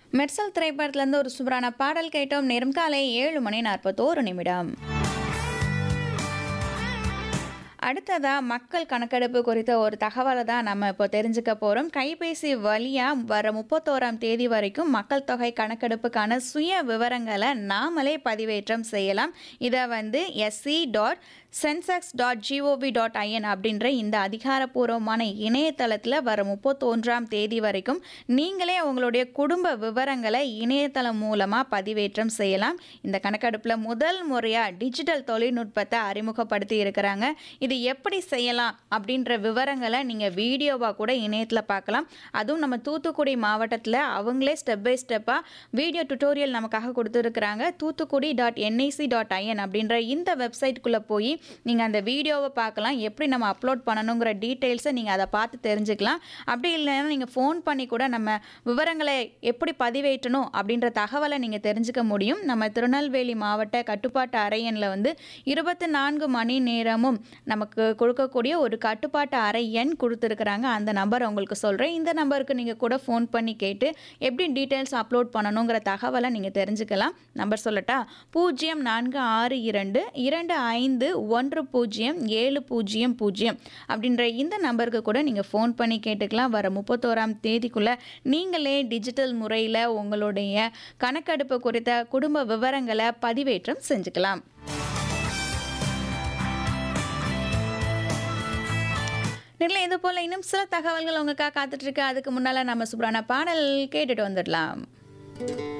மெர்சல் திரைப்படத்திலேருந்து ஒரு சூப்பரான பாடல் கேட்டோம் நேரம் காலை ஏழு மணி நாற்பத்தோரு நிமிடம் அடுத்ததா மக்கள் கணக்கெடுப்பு குறித்த ஒரு தகவலை தான் நம்ம இப்போ தெரிஞ்சுக்க போகிறோம் கைபேசி வழியாக வர முப்பத்தோராம் தேதி வரைக்கும் மக்கள் தொகை கணக்கெடுப்புக்கான சுய விவரங்களை நாமளே பதிவேற்றம் செய்யலாம் இதை வந்து S C dot Sensex dot G O V dot I N அப்படின்ற இந்த அதிகாரப்பூர்வமான இணையதளத்தில் வர முப்பத்தொன்றாம் தேதி வரைக்கும் நீங்களே உங்களுடைய குடும்ப விவரங்களை இணையதளம் மூலமாக பதிவேற்றம் செய்யலாம் இந்த கணக்கெடுப்பில் முதல் முறையாக டிஜிட்டல் தொழில்நுட்பத்தை அறிமுகப்படுத்தி இருக்கிறாங்க இது எப்படி செய்யலாம் அப்படின்ற விவரங்களை நீங்கள் வீடியோவாக கூட இணையத்தில் பார்க்கலாம் அதுவும் நம்ம தூத்துக்குடி மாவட்டத்தில் அவங்களே ஸ்டெப் பை ஸ்டெப்பாக வீடியோ டுட்டோரியல் நமக்காக கொடுத்துருக்குறாங்க Thoothukudi dot N I C dot I N அப்படின்ற இந்த வெப்சைட்குள்ளே போய் நீங்கள் அந்த வீடியோவை பார்க்கலாம் எப்படி நம்ம அப்லோட் பண்ணணுங்கிற டீட்டெயில்ஸை நீங்கள் அதை பார்த்து தெரிஞ்சுக்கலாம் அப்படி இல்லைன்னா நீங்கள் ஃபோன் பண்ணி கூட நம்ம விவரங்களை எப்படி பதிவேற்றணும் அப்படின்ற தகவலை நீங்கள் தெரிஞ்சுக்க முடியும் நம்ம திருநெல்வேலி மாவட்ட கட்டுப்பாட்டு அறையனில் வந்து இருபத்தி நான்கு மணி நேரமும் நமக்கு கொடுக்கக்கூடிய ஒரு கட்டுப்பாட்டு அறை எண் கொடுத்துருக்குறாங்க அந்த நம்பர் உங்களுக்கு சொல்கிறேன் இந்த நம்பருக்கு நீங்கள் கூட ஃபோன் பண்ணி கேட்டு எப்படி டீட்டெயில்ஸ் அப்லோட் பண்ணணுங்கிற தகவலை நீங்கள் தெரிஞ்சுக்கலாம் நம்பர் சொல்லட்டா பூஜ்ஜியம் நான்கு ஆறு இரண்டு இரண்டு ஐந்து ஒன்று பூஜ்ஜியம் ஏழு பூஜ்ஜியம் பூஜ்ஜியம் அப்படின்ற இந்த நம்பருக்கு கூட நீங்கள் ஃபோன் பண்ணி கேட்டுக்கலாம் வர முப்பத்தோராம் தேதிக்குள்ளே நீங்களே டிஜிட்டல் முறையில் உங்களுடைய கணக்கெடுப்பு குறித்த குடும்ப விவரங்களை பதிவேற்றம் செஞ்சுக்கலாம் நிலை இது போல் இன்னும் சில தகவல்கள் உங்களுக்காக காத்துட்ருக்கு அதுக்கு முன்னால் நம்ம சூப்பரான பாடல் கேட்டுட்டு வந்துடலாம்